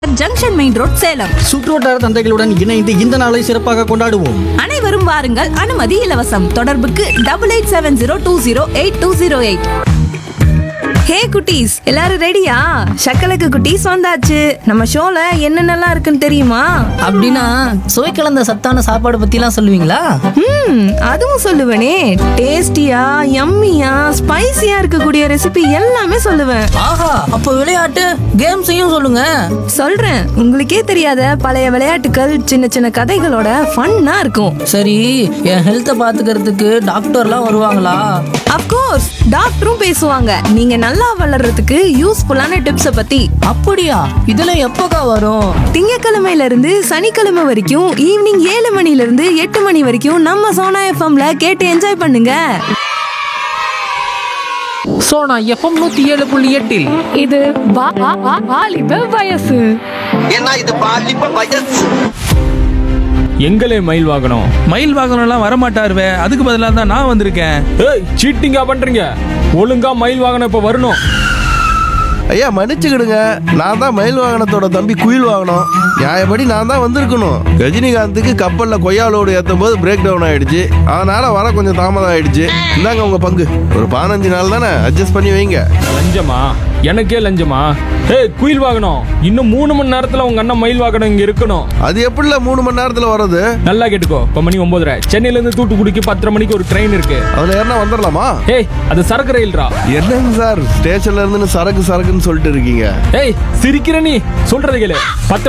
junction main road Salem சுற்றுவட்டார தந்தைகளுடன் இணைந்து இந்த நாளை சிறப்பாக கொண்டாடுவோம் அனைவரும் வாருங்கள் அனுமதி இலவசம் தொடர்புக்கு double eight seven zero two zero eight two zero eight hey குட்டீஸ் எல்லாரும் ரெடியா சக்கலக்கு குட்டீஸ் வந்தாச்சு நம்ம ஷோல என்னென்னலாம் இருக்குன்னு தெரியுமா அப்படின்னா சுவை கலந்த சத்தான சாப்பாடு பத்திலாம் சொல்லுவீங்களா ம் அதுவும் சொல்லுவேனே டேஸ்டியா யம்மியா ஸ்பைசியா இருக்கக்கூடிய ரெசிபி எல்லாமே சொல்லுவேன் ஆஹா அப்போ விளையாட்டு கேம்ஸையும் சொல்லுங்க சொல்றேன் உங்களுக்கே தெரியாத பழைய விளையாட்டுகள் சின்ன சின்ன கதைகளோட ஃபன்னா இருக்கும் சரி என் ஹெல்த்தை பாத்துக்கிறதுக்கு டாக்டர்லாம் வருவாங்களா அப்கோர்ஸ் டாக்டரும் பேசுவாங்க நீங்க நல்லா வளர்றதுக்கு யூஸ்ஃபுல்லான டிப்ஸை பத்தி அப்படியா இதெல்லாம் எப்போக்கா வரும் திங்கக்கிழமையில இருந்து சனிக்கிழமை வரைக்கும் ஈவினிங் ஏழு மணில இருந்து எட்டு மணி வரைக்கும் நம்ம சோனா எஃப்எம்ல கேட்டு என்ஜாய் பண்ணுங்க சோனா எஃப்எம் நூத்தி ஏழு புள்ளி எட்டில் இது வா- வா- வா- வாலிப வயசு ஏன்னா இது பாலிப்ப வயசு எங்களே மயில் வாகனம் மயில் வாகனம்லாம் வரமாட்டாருவே அதுக்கு பதிலாக தான் நான் வந்திருக்கேன் ஏய் சீட்டிங்கா பண்றீங்க ஒழுங்கா மயில் வாகனம் இப்ப வரணும் ஐயா மன்னிச்சுக்கிடுங்க நான் தான் மயில் வாகனத்தோட தம்பி குயில் வாகனம் நியாயப்படி நான் தான் வந்திருக்கணும் ரஜினிகாந்துக்கு கப்பல்ல கொய்யாலோடு ஏற்றும் போது பிரேக் டவுன் ஆயிடுச்சு அதனால வர கொஞ்சம் தாமதம் ஆயிடுச்சு இந்தாங்க உங்க பங்கு ஒரு பதினஞ்சு நாள் தானே அட்ஜஸ்ட் பண்ணி வைங்க லஞ்சமா எனக்கே லஞ்சமா ஏய் குயில் வாகனம் இன்னும் மூணு மணி நேரத்துல உங்க அண்ணன் மயில் வாகனம் இங்க இருக்கணும் அது எப்படில மூணு மணி நேரத்துல வர்றது நல்லா கேட்டுக்கோ இப்ப மணி ஒன்பதரை சென்னையில இருந்து தூத்துக்குடிக்கு பத்தரை மணிக்கு ஒரு ட்ரெயின் இருக்கு அதுல ஏறினா வந்துடலாமா ஏய் அது சரக்கு ரயில்ரா என்னங்க சார் ஸ்டேஷன்ல இருந்து சரக்கு சரக்குன்னு சொல்லிட்டு இருக்கீங்க ஏய் சிரிக்கிற நீ சொல்றது கேளு பத்தரை